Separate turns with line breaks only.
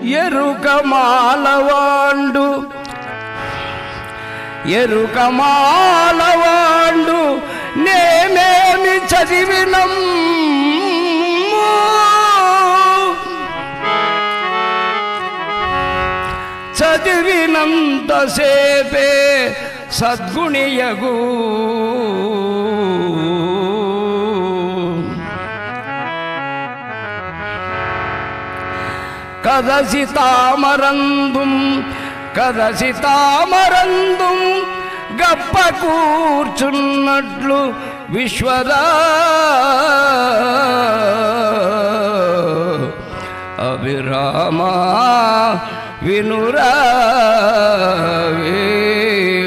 ఎరుక మాలవాండు ఎరుక మాలవాండు నేనేమి చదివినం చదివినంతసేపే సద్గుణియగు కదసి తామరందుం కదసి తామరందుం గప్ప కూర్చున్నట్లు విశ్వరా అభిరామా వినురావే